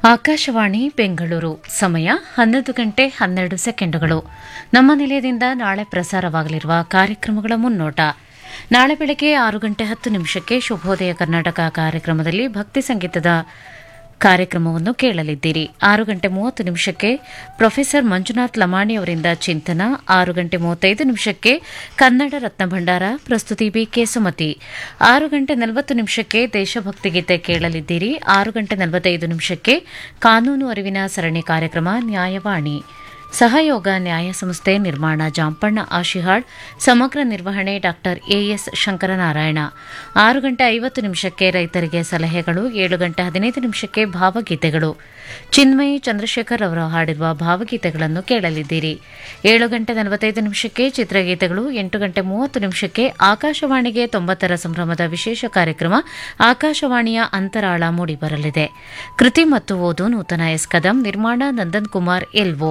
ಆಕಾಶವಾಣಿ ಬೆಂಗಳೂರು ಸಮಯ ಹನ್ನೊಂದು ಗಂಟೆ ಹನ್ನೆರಡು ಸೆಕೆಂಡುಗಳು ನಮ್ಮ ನಿಲಯದಿಂದ ನಾಳೆ ಪ್ರಸಾರವಾಗಲಿರುವ ಕಾರ್ಯಕ್ರಮಗಳ ಮುನ್ನೋಟ ನಾಳೆ ಬೆಳಗ್ಗೆ ಆರು ಗಂಟೆ ಹತ್ತು ನಿಮಿಷಕ್ಕೆ ಶುಭೋದಯ ಕರ್ನಾಟಕ ಕಾರ್ಯಕ್ರಮದಲ್ಲಿ ಭಕ್ತಿ ಸಂಗೀತದ ಕಾರ್ಯಕ್ರಮವನ್ನು ಕೇಳಲಿದ್ದೀರಿ ಆರು ಗಂಟೆ ಮೂವತ್ತು ನಿಮಿಷಕ್ಕೆ ಪ್ರೊಫೆಸರ್ ಮಂಜುನಾಥ್ ಲಮಾಣಿ ಅವರಿಂದ ಚಿಂತನ ಆರು ಗಂಟೆ ಮೂವತ್ತೈದು ನಿಮಿಷಕ್ಕೆ ಕನ್ನಡ ರತ್ನ ಭಂಡಾರ ಪ್ರಸ್ತುತಿ ಬಿಕೆ ಸುಮತಿ ಆರು ಗಂಟೆ ನಲವತ್ತು ನಿಮಿಷಕ್ಕೆ ದೇಶಭಕ್ತಿ ಗೀತೆ ಕೇಳಲಿದ್ದೀರಿ ಆರು ಗಂಟೆ ನಲವತ್ತೈದು ನಿಮಿಷಕ್ಕೆ ಕಾನೂನು ಅರಿವಿನ ಸರಣಿ ಕಾರ್ಯಕ್ರಮ ನ್ಯಾಯವಾಣಿ ಸಹಯೋಗ ನ್ಯಾಯ ಸಂಸ್ಥೆ ನಿರ್ಮಾಣ ಜಾಂಪಣ್ಣ ಆಶಿಹಾಳ್ ಸಮಗ್ರ ನಿರ್ವಹಣೆ ಡಾಕ್ಟರ್ ಎಎಸ್ ಶಂಕರನಾರಾಯಣ ಆರು ಗಂಟೆ ಐವತ್ತು ನಿಮಿಷಕ್ಕೆ ರೈತರಿಗೆ ಸಲಹೆಗಳು ಏಳು ಗಂಟೆ ಹದಿನೈದು ನಿಮಿಷಕ್ಕೆ ಭಾವಗೀತೆಗಳು ಚಿನ್ಮಯಿ ಚಂದ್ರಶೇಖರ್ ಅವರು ಹಾಡಿರುವ ಭಾವಗೀತೆಗಳನ್ನು ಕೇಳಲಿದ್ದೀರಿ ಏಳು ಗಂಟೆ ನಲವತ್ತೈದು ನಿಮಿಷಕ್ಕೆ ಚಿತ್ರಗೀತೆಗಳು ಎಂಟು ಗಂಟೆ ಮೂವತ್ತು ನಿಮಿಷಕ್ಕೆ ಆಕಾಶವಾಣಿಗೆ ತೊಂಬತ್ತರ ಸಂಭ್ರಮದ ವಿಶೇಷ ಕಾರ್ಯಕ್ರಮ ಆಕಾಶವಾಣಿಯ ಅಂತರಾಳ ಮೂಡಿಬರಲಿದೆ ಕೃತಿ ಮತ್ತು ಓದು ನೂತನ ಎಸ್ ಕದಂ ನಿರ್ಮಾಣ ನಂದನ್ ಕುಮಾರ್ ಎಲ್ವೋ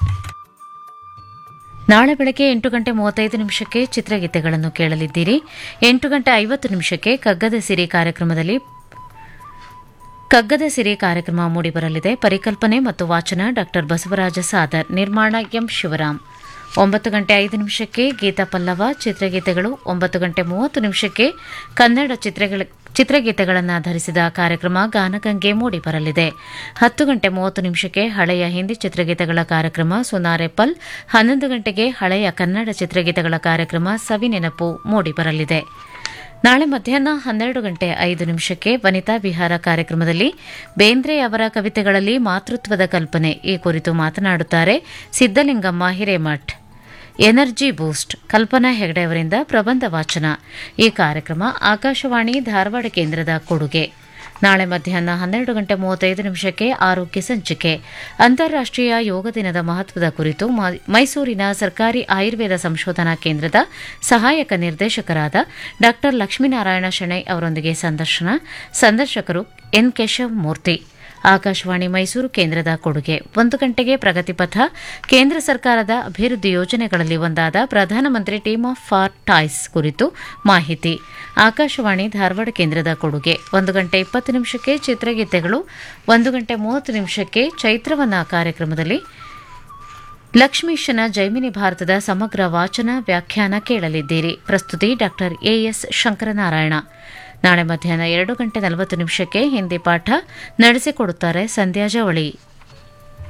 ನಾಳೆ ಬೆಳಗ್ಗೆ ಎಂಟು ಗಂಟೆ ಮೂವತ್ತೈದು ನಿಮಿಷಕ್ಕೆ ಚಿತ್ರಗೀತೆಗಳನ್ನು ಕೇಳಲಿದ್ದೀರಿ ಎಂಟು ಗಂಟೆ ಐವತ್ತು ನಿಮಿಷಕ್ಕೆ ಕಗ್ಗದ ಸಿರಿ ಕಾರ್ಯಕ್ರಮದಲ್ಲಿ ಕಗ್ಗದ ಸಿರಿ ಕಾರ್ಯಕ್ರಮ ಮೂಡಿಬರಲಿದೆ ಪರಿಕಲ್ಪನೆ ಮತ್ತು ವಾಚನ ಡಾಕ್ಟರ್ ಬಸವರಾಜ ಸಾದರ್ ನಿರ್ಮಾಣ ಎಂ ಶಿವರಾಮ್ ಒಂಬತ್ತು ಗಂಟೆ ಐದು ನಿಮಿಷಕ್ಕೆ ಗೀತಾ ಪಲ್ಲವ ಚಿತ್ರಗೀತೆಗಳು ಒಂಬತ್ತು ಗಂಟೆ ಮೂವತ್ತು ನಿಮಿಷಕ್ಕೆ ಕನ್ನಡ ಚಿತ್ರಗಳ ಚಿತ್ರಗೀತೆಗಳನ್ನು ಧರಿಸಿದ ಕಾರ್ಯಕ್ರಮ ಗಾನಗಂಗೆ ಮೂಡಿಬರಲಿದೆ ಹತ್ತು ಗಂಟೆ ಮೂವತ್ತು ನಿಮಿಷಕ್ಕೆ ಹಳೆಯ ಹಿಂದಿ ಚಿತ್ರಗೀತೆಗಳ ಕಾರ್ಯಕ್ರಮ ಸುನಾರೆಪಲ್ ಹನ್ನೊಂದು ಗಂಟೆಗೆ ಹಳೆಯ ಕನ್ನಡ ಚಿತ್ರಗೀತೆಗಳ ಕಾರ್ಯಕ್ರಮ ಸವಿನೆನಪು ಮೂಡಿಬರಲಿದೆ ನಾಳೆ ಮಧ್ಯಾಹ್ನ ಹನ್ನೆರಡು ಗಂಟೆ ಐದು ನಿಮಿಷಕ್ಕೆ ವನಿತಾ ವಿಹಾರ ಕಾರ್ಯಕ್ರಮದಲ್ಲಿ ಬೇಂದ್ರೆ ಅವರ ಕವಿತೆಗಳಲ್ಲಿ ಮಾತೃತ್ವದ ಕಲ್ಪನೆ ಈ ಕುರಿತು ಮಾತನಾಡುತ್ತಾರೆ ಸಿದ್ದಲಿಂಗಮ್ಮ ಹಿರೇಮಠ್ ಎನರ್ಜಿ ಬೂಸ್ಟ್ ಕಲ್ಪನಾ ಹೆಗಡೆ ಅವರಿಂದ ಪ್ರಬಂಧ ವಾಚನ ಈ ಕಾರ್ಯಕ್ರಮ ಆಕಾಶವಾಣಿ ಧಾರವಾಡ ಕೇಂದ್ರದ ಕೊಡುಗೆ ನಾಳೆ ಮಧ್ಯಾಹ್ನ ಹನ್ನೆರಡು ಗಂಟೆ ಮೂವತ್ತೈದು ನಿಮಿಷಕ್ಕೆ ಆರೋಗ್ಯ ಸಂಚಿಕೆ ಅಂತಾರಾಷ್ಟೀಯ ಯೋಗ ದಿನದ ಮಹತ್ವದ ಕುರಿತು ಮೈಸೂರಿನ ಸರ್ಕಾರಿ ಆಯುರ್ವೇದ ಸಂಶೋಧನಾ ಕೇಂದ್ರದ ಸಹಾಯಕ ನಿರ್ದೇಶಕರಾದ ಡಾ ಲಕ್ಷ್ಮೀನಾರಾಯಣ ಶೆಣೈ ಅವರೊಂದಿಗೆ ಸಂದರ್ಶನ ಸಂದರ್ಶಕರು ಎನ್ ಕೇಶವ್ ಮೂರ್ತಿ ಆಕಾಶವಾಣಿ ಮೈಸೂರು ಕೇಂದ್ರದ ಕೊಡುಗೆ ಒಂದು ಗಂಟೆಗೆ ಪ್ರಗತಿಪಥ ಕೇಂದ್ರ ಸರ್ಕಾರದ ಅಭಿವೃದ್ಧಿ ಯೋಜನೆಗಳಲ್ಲಿ ಒಂದಾದ ಪ್ರಧಾನಮಂತ್ರಿ ಟೀಮ್ ಆಫ್ ಫಾರ್ ಟಾಯ್ಸ್ ಕುರಿತು ಮಾಹಿತಿ ಆಕಾಶವಾಣಿ ಧಾರವಾಡ ಕೇಂದ್ರದ ಕೊಡುಗೆ ಒಂದು ಗಂಟೆ ಇಪ್ಪತ್ತು ನಿಮಿಷಕ್ಕೆ ಚಿತ್ರಗೀತೆಗಳು ಒಂದು ಗಂಟೆ ಮೂವತ್ತು ನಿಮಿಷಕ್ಕೆ ಚೈತ್ರವನ ಕಾರ್ಯಕ್ರಮದಲ್ಲಿ ಲಕ್ಷ್ಮೀಶನ ಜೈಮಿನಿ ಭಾರತದ ಸಮಗ್ರ ವಾಚನ ವ್ಯಾಖ್ಯಾನ ಕೇಳಲಿದ್ದೀರಿ ಪ್ರಸ್ತುತಿ ಡಾಕ್ಟರ್ ಎಎಸ್ ಶಂಕರನಾರಾಯಣ ನಾಳೆ ಮಧ್ಯಾಹ್ನ ಎರಡು ಗಂಟೆ ನಲವತ್ತು ನಿಮಿಷಕ್ಕೆ ಹಿಂದಿ ಪಾಠ ನಡೆಸಿಕೊಡುತ್ತಾರೆ ಸಂಧ್ಯಾ ಜವಳಿ